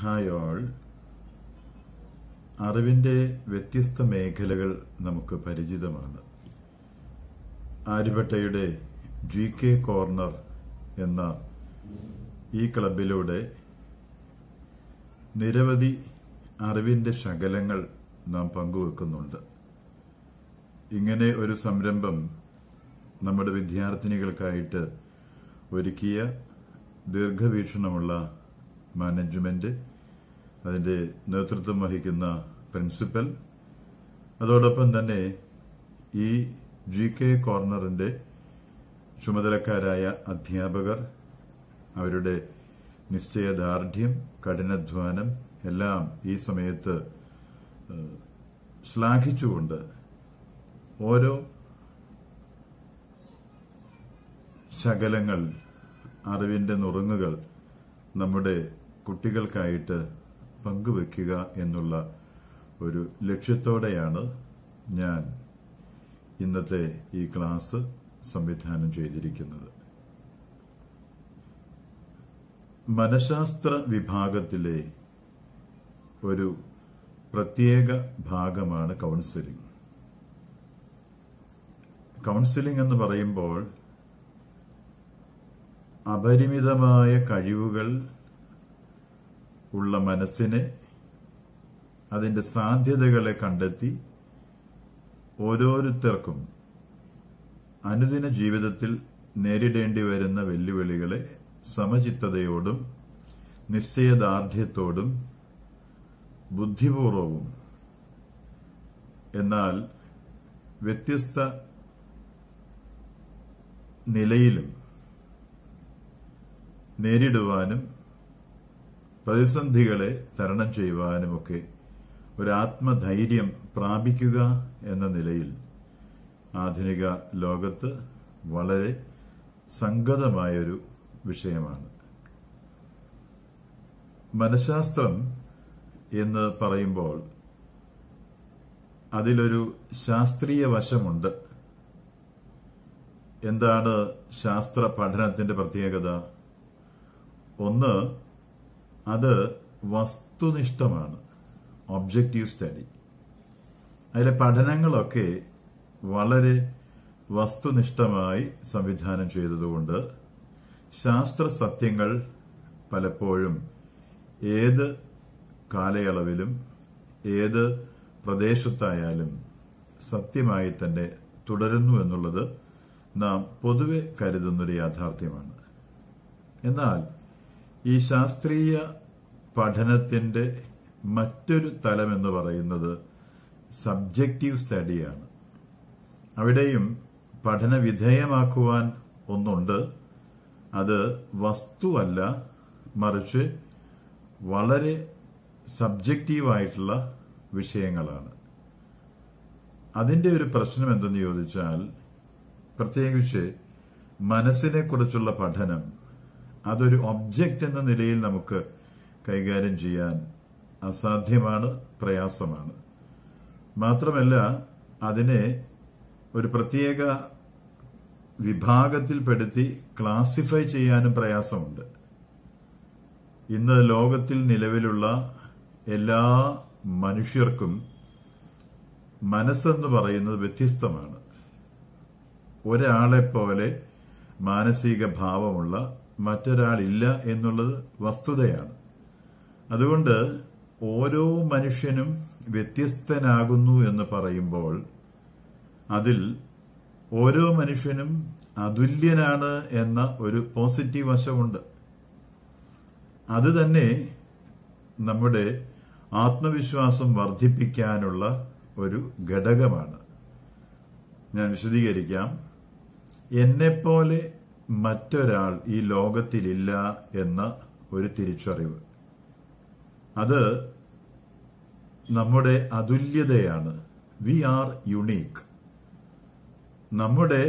hi all അറിവിന്റെ വ്യത്യസ്ത മേഖലകൾ നമുക്ക് പരിചിതമാണ് ആര്യഭട്ടയുടെ ജി കെ കോർണർ എന്ന ഈ ക്ലബിലൂടെ നിരവധി അറിവിന്റെ ശകലങ്ങൾ നാം പങ്കുവെക്കുന്നുണ്ട് ഇങ്ങനെ ഒരു സംരംഭം നമ്മുടെ വിദ്യാർത്ഥിനികൾക്കായിട്ട് ഒരുക്കിയ ദീർഘവീക്ഷണമുള്ള മാനേജ്മെന്റ് അതിന്റെ നേതൃത്വം വഹിക്കുന്ന പ്രിൻസിപ്പൽ അതോടൊപ്പം തന്നെ ഈ ജി കെ കോർണറിന്റെ ചുമതലക്കാരായ അധ്യാപകർ അവരുടെ നിശ്ചയദാർഢ്യം കഠിനാധ്വാനം എല്ലാം ഈ സമയത്ത് ഏഹ്, ശ്ലാഘിച്ചുകൊണ്ട് ഓരോ ശകലങ്ങൾ അറിവിന്റെ നുറുങ്ങുകൾ നമ്മുടെ കുട്ടികൾക്കായിട്ട് പങ്കുവെക്കുക എന്നുള്ള ഒരു ലക്ഷ്യത്തോടെയാണ് ഞാൻ ഇന്നത്തെ ഈ ക്ലാസ് സംവിധാനം ചെയ്തിരിക്കുന്നത് മനഃശാസ്ത്ര വിഭാഗത്തിലെ ഒരു പ്രത്യേക ഭാഗമാണ് കൗൺസിലിംഗ് കൗൺസിലിംഗ് എന്ന് പറയുമ്പോൾ അപരിമിതമായ കഴിവുകൾ ഉള്ള മനസ്സിനെ അതിന്റെ സാധ്യതകളെ കണ്ടെത്തി ഓരോരുത്തർക്കും അനുദിന ജീവിതത്തിൽ നേരിടേണ്ടി വരുന്ന വെല്ലുവിളികളെ സമചിത്തതയോടും നിശ്ചയദാർഢ്യത്തോടും ബുദ്ധിപൂർവവും എന്നാൽ വ്യത്യസ്ത നിലയിലും നേരിടുവാനും പ്രതിസന്ധികളെ തരണം ചെയ്യുവാനുമൊക്കെ ഒരു ആത്മധൈര്യം പ്രാപിക്കുക എന്ന നിലയിൽ ആധുനിക ലോകത്ത് വളരെ സംഗതമായൊരു വിഷയമാണ് മനഃശാസ്ത്രം എന്ന് പറയുമ്പോൾ അതിലൊരു ശാസ്ത്രീയ വശമുണ്ട് എന്താണ് ശാസ്ത്ര പഠനത്തിന്റെ പ്രത്യേകത ഒന്ന് അത് വസ്തുനിഷ്ഠമാണ് ഒബ്ജക്റ്റീവ് സ്റ്റഡി അതിലെ പഠനങ്ങളൊക്കെ വളരെ വസ്തുനിഷ്ഠമായി സംവിധാനം ചെയ്തതുകൊണ്ട് ശാസ്ത്ര സത്യങ്ങൾ പലപ്പോഴും ഏത് കാലയളവിലും ഏത് പ്രദേശത്തായാലും സത്യമായി തന്നെ തുടരുന്നു എന്നുള്ളത് നാം പൊതുവെ കരുതുന്നൊരു യാഥാർത്ഥ്യമാണ് എന്നാൽ ഈ ശാസ്ത്രീയ പഠനത്തിന്റെ മറ്റൊരു തലം എന്ന് പറയുന്നത് സബ്ജക്റ്റീവ് സ്റ്റഡിയാണ് അവിടെയും പഠന വിധേയമാക്കുവാൻ ഒന്നുണ്ട് അത് വസ്തുവല്ല മറിച്ച് വളരെ സബ്ജക്റ്റീവായിട്ടുള്ള വിഷയങ്ങളാണ് അതിന്റെ ഒരു പ്രശ്നം എന്തെന്ന് ചോദിച്ചാൽ പ്രത്യേകിച്ച് മനസ്സിനെ കുറിച്ചുള്ള പഠനം അതൊരു ഒബ്ജക്റ്റ് എന്ന നിലയിൽ നമുക്ക് കൈകാര്യം ചെയ്യാൻ അസാധ്യമാണ് പ്രയാസമാണ് മാത്രമല്ല അതിനെ ഒരു പ്രത്യേക വിഭാഗത്തിൽപ്പെടുത്തി ക്ലാസിഫൈ ചെയ്യാനും പ്രയാസമുണ്ട് ഇന്ന് ലോകത്തിൽ നിലവിലുള്ള എല്ലാ മനുഷ്യർക്കും മനസ്സെന്ന് പറയുന്നത് വ്യത്യസ്തമാണ് ഒരാളെപ്പോലെ മാനസിക ഭാവമുള്ള മറ്റൊരാളില്ല എന്നുള്ളത് വസ്തുതയാണ് അതുകൊണ്ട് ഓരോ മനുഷ്യനും വ്യത്യസ്തനാകുന്നു എന്ന് പറയുമ്പോൾ അതിൽ ഓരോ മനുഷ്യനും അതുല്യനാണ് എന്ന ഒരു പോസിറ്റീവ് വശമുണ്ട് അത് തന്നെ നമ്മുടെ ആത്മവിശ്വാസം വർദ്ധിപ്പിക്കാനുള്ള ഒരു ഘടകമാണ് ഞാൻ വിശദീകരിക്കാം എന്നെപ്പോലെ മറ്റൊരാൾ ഈ ലോകത്തിലില്ല എന്ന ഒരു തിരിച്ചറിവ് അത് നമ്മുടെ അതുല്യതയാണ് വി ആർ യുണീക്ക് നമ്മുടെ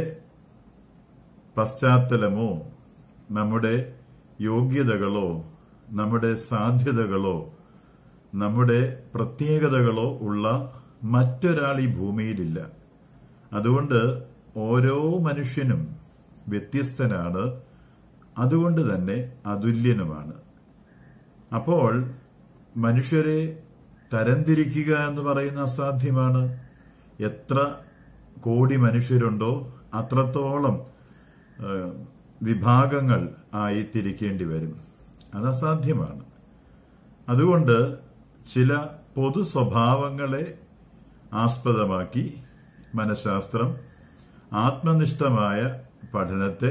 പശ്ചാത്തലമോ നമ്മുടെ യോഗ്യതകളോ നമ്മുടെ സാധ്യതകളോ നമ്മുടെ പ്രത്യേകതകളോ ഉള്ള മറ്റൊരാൾ ഈ ഭൂമിയിലില്ല അതുകൊണ്ട് ഓരോ മനുഷ്യനും വ്യത്യസ്തനാണ് അതുകൊണ്ട് തന്നെ അതുല്യനുമാണ് അപ്പോൾ മനുഷ്യരെ തരംതിരിക്കുക എന്ന് പറയുന്ന അസാധ്യമാണ് എത്ര കോടി മനുഷ്യരുണ്ടോ അത്രത്തോളം ഏഹ്, വിഭാഗങ്ങൾ ആയി തിരിക്കേണ്ടി വരും അത് അസാധ്യമാണ് അതുകൊണ്ട് ചില പൊതു സ്വഭാവങ്ങളെ ആസ്പദമാക്കി മനഃശാസ്ത്രം ആത്മനിഷ്ഠമായ പഠനത്തെ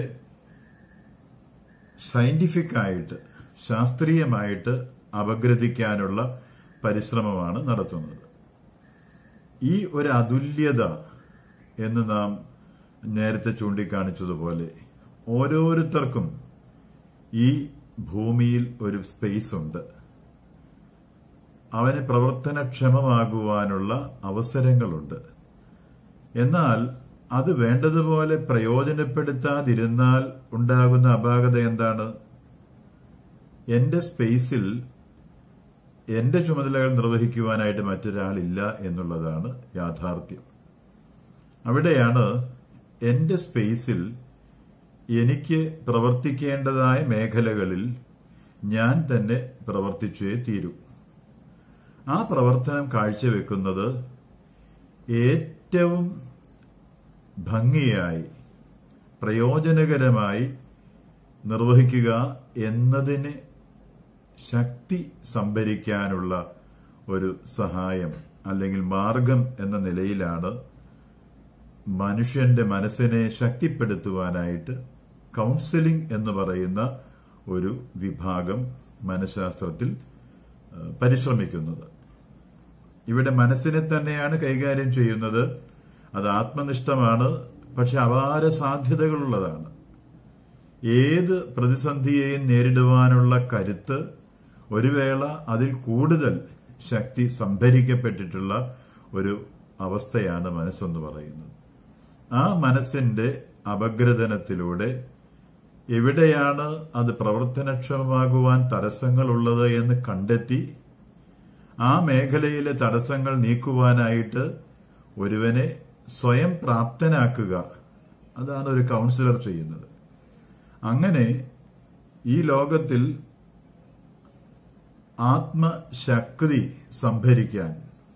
സയന്റിഫിക് ആയിട്ട് ശാസ്ത്രീയമായിട്ട് അപഗ്രഥിക്കാനുള്ള പരിശ്രമമാണ് നടത്തുന്നത് ഈ ഒരു അതുല്യത എന്ന് നാം നേരത്തെ ചൂണ്ടിക്കാണിച്ചതുപോലെ ഓരോരുത്തർക്കും ഈ ഭൂമിയിൽ ഒരു സ്പേസ് ഉണ്ട് അവന് പ്രവർത്തനക്ഷമമാകുവാനുള്ള അവസരങ്ങളുണ്ട് എന്നാൽ അത് വേണ്ടതുപോലെ പ്രയോജനപ്പെടുത്താതിരുന്നാൽ ഉണ്ടാകുന്ന അപാകത എന്താണ് എന്റെ സ്പേസിൽ എന്റെ ചുമതലകൾ നിർവഹിക്കുവാനായിട്ട് മറ്റൊരാളില്ല എന്നുള്ളതാണ് യാഥാർത്ഥ്യം അവിടെയാണ് എന്റെ സ്പേസിൽ എനിക്ക് പ്രവർത്തിക്കേണ്ടതായ മേഖലകളിൽ ഞാൻ തന്നെ പ്രവർത്തിച്ചേ തീരൂ ആ പ്രവർത്തനം കാഴ്ചവെക്കുന്നത് ഏറ്റവും ഭംഗിയായി പ്രയോജനകരമായി നിർവഹിക്കുക എന്നതിന് ശക്തി സംഭരിക്കാനുള്ള ഒരു സഹായം അല്ലെങ്കിൽ മാർഗം എന്ന നിലയിലാണ് മനുഷ്യന്റെ മനസ്സിനെ ശക്തിപ്പെടുത്തുവാനായിട്ട് കൗൺസിലിംഗ് എന്ന് പറയുന്ന ഒരു വിഭാഗം മനഃശാസ്ത്രത്തിൽ ഏഹ്, പരിശ്രമിക്കുന്നത് ഇവിടെ മനസ്സിനെ തന്നെയാണ് കൈകാര്യം ചെയ്യുന്നത് അത് ആത്മനിഷ്ഠമാണ് പക്ഷെ അപാര സാധ്യതകളുള്ളതാണ് ഏത് പ്രതിസന്ധിയെയും നേരിടുവാനുള്ള കരുത്ത് ഒരു വേള അതിൽ കൂടുതൽ ശക്തി സംഭരിക്കപ്പെട്ടിട്ടുള്ള ഒരു അവസ്ഥയാണ് മനസ്സെന്ന് പറയുന്നത് ആ മനസ്സിന്റെ അപഗ്രഥനത്തിലൂടെ എവിടെയാണ് അത് പ്രവർത്തനക്ഷമമാകുവാൻ തടസ്സങ്ങളുള്ളത് എന്ന് കണ്ടെത്തി ആ മേഖലയിലെ തടസ്സങ്ങൾ നീക്കുവാനായിട്ട് ഒരുവനെ സ്വയം പ്രാപ്തനാക്കുക അതാണ് ഒരു കൗൺസിലർ ചെയ്യുന്നത് അങ്ങനെ ഈ ലോകത്തിൽ ആത്മശക്തി സംഭരിക്കാൻ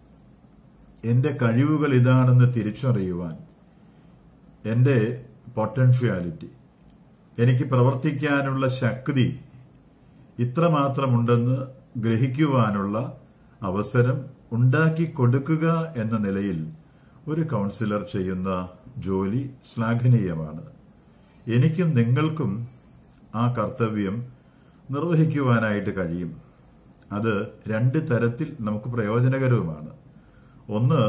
എന്റെ കഴിവുകൾ ഇതാണെന്ന് തിരിച്ചറിയുവാൻ എന്റെ പൊട്ടൻഷ്യാലിറ്റി എനിക്ക് പ്രവർത്തിക്കാനുള്ള ശക്തി ഇത്രമാത്രമുണ്ടെന്ന് ഗ്രഹിക്കുവാനുള്ള അവസരം ഉണ്ടാക്കി കൊടുക്കുക എന്ന നിലയിൽ ഒരു കൗൺസിലർ ചെയ്യുന്ന ജോലി ശ്ലാഘനീയമാണ് എനിക്കും നിങ്ങൾക്കും ആ കർത്തവ്യം നിർവഹിക്കുവാനായിട്ട് കഴിയും അത് രണ്ട് തരത്തിൽ നമുക്ക് പ്രയോജനകരവുമാണ് ഒന്ന്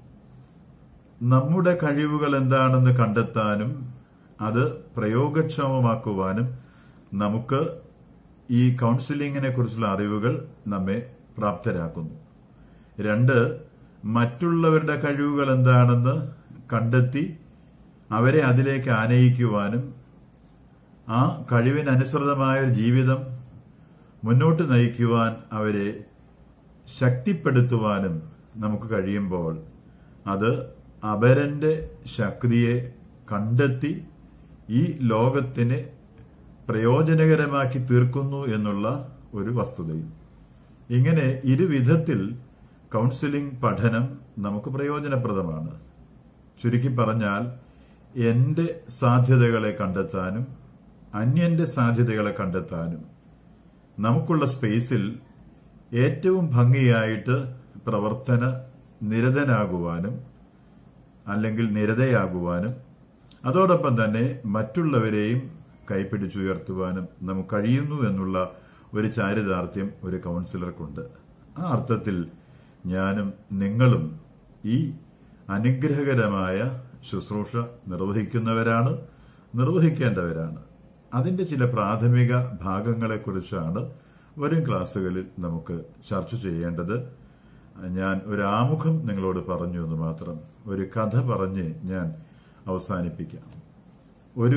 നമ്മുടെ കഴിവുകൾ എന്താണെന്ന് കണ്ടെത്താനും അത് പ്രയോഗക്ഷമമാക്കുവാനും നമുക്ക് ഈ കൗൺസിലിങ്ങിനെ കുറിച്ചുള്ള അറിവുകൾ നമ്മെ പ്രാപ്തരാക്കുന്നു രണ്ട് മറ്റുള്ളവരുടെ കഴിവുകൾ എന്താണെന്ന് കണ്ടെത്തി അവരെ അതിലേക്ക് ആനയിക്കുവാനും ആ കഴിവിനനുസൃതമായ ഒരു ജീവിതം മുന്നോട്ട് നയിക്കുവാൻ അവരെ ശക്തിപ്പെടുത്തുവാനും നമുക്ക് കഴിയുമ്പോൾ അത് അപരന്റെ ശക്തിയെ കണ്ടെത്തി ഈ ലോകത്തിന് പ്രയോജനകരമാക്കി തീർക്കുന്നു എന്നുള്ള ഒരു വസ്തുതയും ഇങ്ങനെ ഇരുവിധത്തിൽ കൗൺസിലിംഗ് പഠനം നമുക്ക് പ്രയോജനപ്രദമാണ് ചുരുക്കി പറഞ്ഞാൽ എന്റെ സാധ്യതകളെ കണ്ടെത്താനും അന്യന്റെ സാധ്യതകളെ കണ്ടെത്താനും നമുക്കുള്ള സ്പേസിൽ ഏറ്റവും ഭംഗിയായിട്ട് പ്രവർത്തന നിരതനാകുവാനും അല്ലെങ്കിൽ നിരതയാകുവാനും അതോടൊപ്പം തന്നെ മറ്റുള്ളവരെയും കൈപ്പിടിച്ചുയർത്തുവാനും നമുക്ക് കഴിയുന്നു എന്നുള്ള ഒരു ചാരിതാർത്ഥ്യം ഒരു കൗൺസിലർക്കുണ്ട് ആ അർത്ഥത്തിൽ ഞാനും നിങ്ങളും ഈ അനുഗ്രഹകരമായ ശുശ്രൂഷ നിർവഹിക്കുന്നവരാണ് നിർവഹിക്കേണ്ടവരാണ് അതിന്റെ ചില പ്രാഥമിക ഭാഗങ്ങളെക്കുറിച്ചാണ് വരും ക്ലാസ്സുകളിൽ നമുക്ക് ചർച്ച ചെയ്യേണ്ടത് ഞാൻ ഒരു ആമുഖം നിങ്ങളോട് പറഞ്ഞു എന്ന് മാത്രം ഒരു കഥ പറഞ്ഞ് ഞാൻ അവസാനിപ്പിക്കാം ഒരു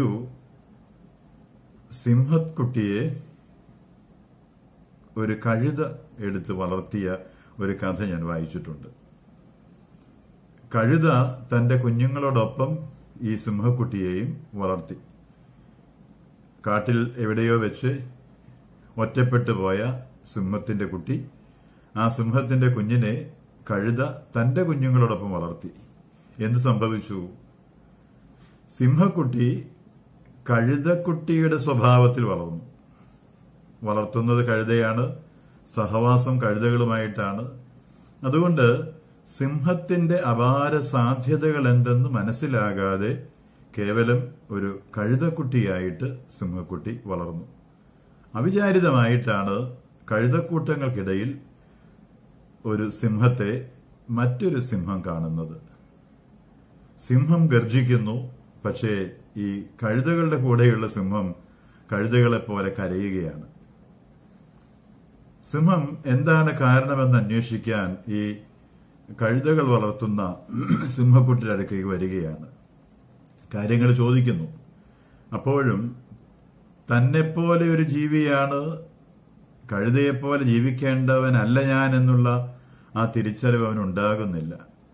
സിംഹക്കുട്ടിയെ ഒരു കഴുത എടുത്ത് വളർത്തിയ ഒരു കഥ ഞാൻ വായിച്ചിട്ടുണ്ട് കഴുത തന്റെ കുഞ്ഞുങ്ങളോടൊപ്പം ഈ സിംഹക്കുട്ടിയെയും വളർത്തി കാട്ടിൽ എവിടെയോ വെച്ച് ഒറ്റപ്പെട്ടു പോയ സിംഹത്തിന്റെ കുട്ടി ആ സിംഹത്തിന്റെ കുഞ്ഞിനെ കഴുത തന്റെ കുഞ്ഞുങ്ങളോടൊപ്പം വളർത്തി എന്ത് സംഭവിച്ചു സിംഹക്കുട്ടി കഴുതക്കുട്ടിയുടെ സ്വഭാവത്തിൽ വളർന്നു വളർത്തുന്നത് കഴുതയാണ് സഹവാസം കഴുതകളുമായിട്ടാണ് അതുകൊണ്ട് സിംഹത്തിന്റെ അപാര സാധ്യതകൾ എന്തെന്ന് മനസ്സിലാകാതെ കേവലം ഒരു കഴുതക്കുട്ടിയായിട്ട് സിംഹക്കുട്ടി വളർന്നു അവിചാരിതമായിട്ടാണ് കഴുതക്കൂട്ടങ്ങൾക്കിടയിൽ ഒരു സിംഹത്തെ മറ്റൊരു സിംഹം കാണുന്നത് സിംഹം ഗർജിക്കുന്നു പക്ഷേ ഈ കഴുതകളുടെ കൂടെയുള്ള സിംഹം കഴുതകളെ പോലെ കരയുകയാണ് സിംഹം എന്താണ് കാരണമെന്ന് അന്വേഷിക്കാൻ ഈ കഴുതകൾ വളർത്തുന്ന സിംഹക്കുട്ടിയുടെ അടുക്കേക്ക് വരികയാണ് കാര്യങ്ങൾ ചോദിക്കുന്നു അപ്പോഴും തന്നെപ്പോലെ ഒരു ജീവിയാണ് കഴുതയെപ്പോലെ ജീവിക്കേണ്ടവനല്ല ഞാൻ എന്നുള്ള ആ തിരിച്ചറിവ് അവനുണ്ടാകുന്നില്ല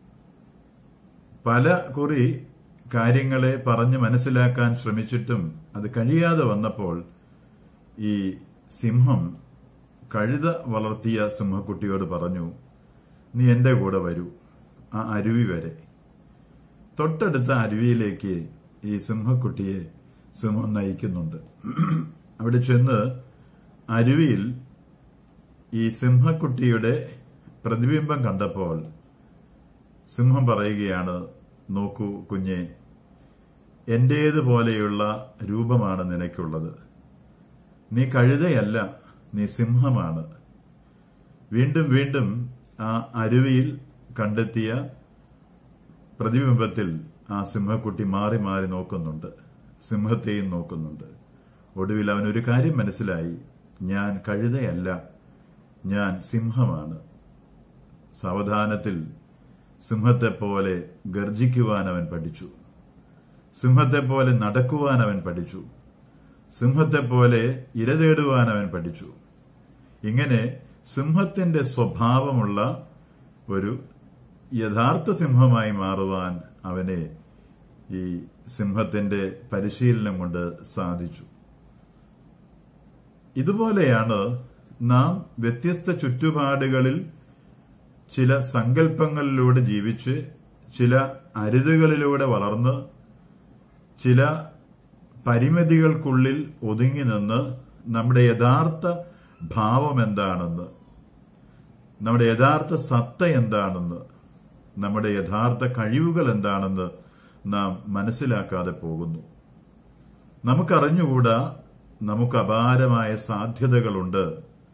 പല കുറി കാര്യങ്ങളെ പറഞ്ഞ് മനസ്സിലാക്കാൻ ശ്രമിച്ചിട്ടും അത് കഴിയാതെ വന്നപ്പോൾ ഈ സിംഹം കഴുത വളർത്തിയ സിംഹക്കുട്ടിയോട് പറഞ്ഞു നീ എന്റെ കൂടെ വരൂ ആ അരുവി വരെ തൊട്ടടുത്ത അരുവിയിലേക്ക് ഈ സിംഹക്കുട്ടിയെ സിംഹം നയിക്കുന്നുണ്ട് അവിടെ ചെന്ന് അരുവിയിൽ ഈ സിംഹക്കുട്ടിയുടെ പ്രതിബിംബം കണ്ടപ്പോൾ സിംഹം പറയുകയാണ് നോക്കൂ കുഞ്ഞെ എന്റേതുപോലെയുള്ള രൂപമാണ് നിനക്കുള്ളത് നീ കഴുതയല്ല നീ സിംഹമാണ് വീണ്ടും വീണ്ടും ആ അരുവിയിൽ കണ്ടെത്തിയ പ്രതിബിംബത്തിൽ ആ സിംഹക്കുട്ടി മാറി മാറി നോക്കുന്നുണ്ട് സിംഹത്തെയും നോക്കുന്നുണ്ട് ഒടുവിൽ അവൻ ഒരു കാര്യം മനസ്സിലായി ഞാൻ കഴുതയല്ല ഞാൻ സിംഹമാണ് സാവധാനത്തിൽ സിംഹത്തെപ്പോലെ ഗർജിക്കുവാൻ അവൻ പഠിച്ചു സിംഹത്തെപ്പോലെ നടക്കുവാൻ അവൻ പഠിച്ചു സിംഹത്തെപ്പോലെ ഇരതേടുവാൻ അവൻ പഠിച്ചു ഇങ്ങനെ സിംഹത്തിന്റെ സ്വഭാവമുള്ള ഒരു യഥാർത്ഥ സിംഹമായി മാറുവാൻ അവനെ ഈ സിംഹത്തിന്റെ പരിശീലനം കൊണ്ട് സാധിച്ചു ഇതുപോലെയാണ് നാം വ്യത്യസ്ത ചുറ്റുപാടുകളിൽ ചില സങ്കല്പങ്ങളിലൂടെ ജീവിച്ച് ചില അരുതുകളിലൂടെ വളർന്ന് ചില പരിമിതികൾക്കുള്ളിൽ ഒതുങ്ങി നിന്ന് നമ്മുടെ യഥാർത്ഥ ഭാവം എന്താണെന്ന് നമ്മുടെ യഥാർത്ഥ സത്ത എന്താണെന്ന് നമ്മുടെ യഥാർത്ഥ കഴിവുകൾ എന്താണെന്ന് നാം മനസ്സിലാക്കാതെ പോകുന്നു നമുക്കറിഞ്ഞുകൂടാ നമുക്ക് അപാരമായ സാധ്യതകളുണ്ട്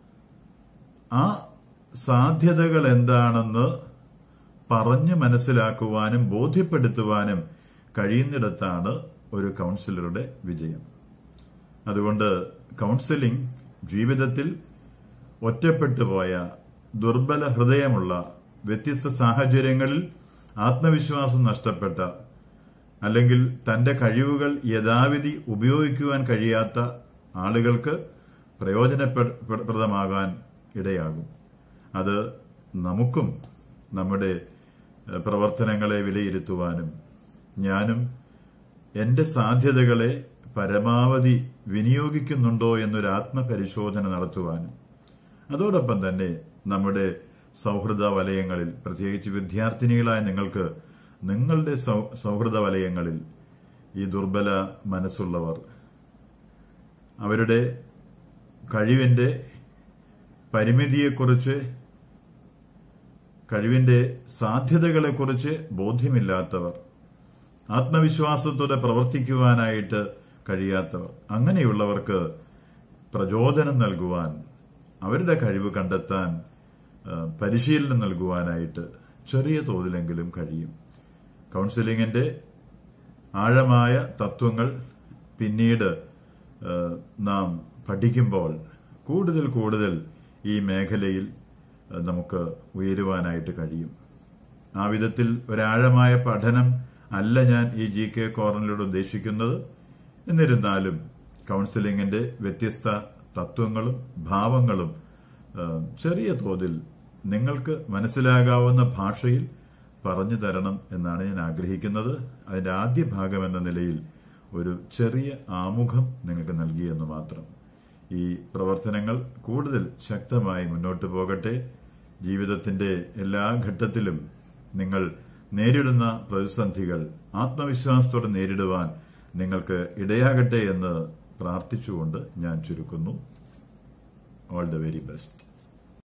ആ സാധ്യതകൾ എന്താണെന്ന് പറഞ്ഞു മനസ്സിലാക്കുവാനും ബോധ്യപ്പെടുത്തുവാനും കഴിയുന്നിടത്താണ് ഒരു കൗൺസിലറുടെ വിജയം അതുകൊണ്ട് കൗൺസിലിംഗ് ജീവിതത്തിൽ ഒറ്റപ്പെട്ടു പോയ ദുർബല ഹൃദയമുള്ള വ്യത്യസ്ത സാഹചര്യങ്ങളിൽ ആത്മവിശ്വാസം നഷ്ടപ്പെട്ട അല്ലെങ്കിൽ തന്റെ കഴിവുകൾ യഥാവിധി ഉപയോഗിക്കുവാൻ കഴിയാത്ത ആളുകൾക്ക് പ്രയോജനപ്രദമാകാൻ ഇടയാകും അത് നമുക്കും നമ്മുടെ പ്രവർത്തനങ്ങളെ വിലയിരുത്തുവാനും ഞാനും എന്റെ സാധ്യതകളെ പരമാവധി വിനിയോഗിക്കുന്നുണ്ടോ എന്നൊരു ആത്മപരിശോധന നടത്തുവാനും അതോടൊപ്പം തന്നെ നമ്മുടെ സൗഹൃദ വലയങ്ങളിൽ പ്രത്യേകിച്ച് വിദ്യാർത്ഥിനികളായ നിങ്ങൾക്ക് നിങ്ങളുടെ സൗഹൃദ വലയങ്ങളിൽ ഈ ദുർബല മനസ്സുള്ളവർ അവരുടെ കഴിവിന്റെ പരിമിതിയെക്കുറിച്ച് കഴിവിന്റെ സാധ്യതകളെക്കുറിച്ച് ബോധ്യമില്ലാത്തവർ ആത്മവിശ്വാസത്തോടെ പ്രവർത്തിക്കുവാനായിട്ട് കഴിയാത്തവർ അങ്ങനെയുള്ളവർക്ക് പ്രചോദനം നൽകുവാൻ അവരുടെ കഴിവ് കണ്ടെത്താൻ പരിശീലനം നൽകുവാനായിട്ട് ചെറിയ തോതിലെങ്കിലും കഴിയും കൗൺസിലിംഗിന്റെ ആഴമായ തത്വങ്ങൾ പിന്നീട് നാം പഠിക്കുമ്പോൾ കൂടുതൽ കൂടുതൽ ഈ മേഖലയിൽ നമുക്ക് ഉയരുവാനായിട്ട് കഴിയും ആ വിധത്തിൽ ഒരാഴമായ പഠനം അല്ല ഞാൻ ഈ ജി കെ കോർണറിലൂടെ ഉദ്ദേശിക്കുന്നത് എന്നിരുന്നാലും കൗൺസിലിംഗിന്റെ വ്യത്യസ്ത തത്വങ്ങളും ഭാവങ്ങളും ചെറിയ തോതിൽ നിങ്ങൾക്ക് മനസ്സിലാകാവുന്ന ഭാഷയിൽ പറഞ്ഞു തരണം എന്നാണ് ഞാൻ ആഗ്രഹിക്കുന്നത് അതിന്റെ ആദ്യ ഭാഗം എന്ന നിലയിൽ ഒരു ചെറിയ ആമുഖം നിങ്ങൾക്ക് നൽകിയെന്ന് മാത്രം ഈ പ്രവർത്തനങ്ങൾ കൂടുതൽ ശക്തമായി മുന്നോട്ട് പോകട്ടെ ജീവിതത്തിന്റെ എല്ലാ ഘട്ടത്തിലും നിങ്ങൾ നേരിടുന്ന പ്രതിസന്ധികൾ ആത്മവിശ്വാസത്തോടെ നേരിടുവാൻ നിങ്ങൾക്ക് ഇടയാകട്ടെ എന്ന് പ്രാർത്ഥിച്ചുകൊണ്ട് ഞാൻ ചുരുക്കുന്നു ഓൾ ദ വെരി ബെസ്റ്റ്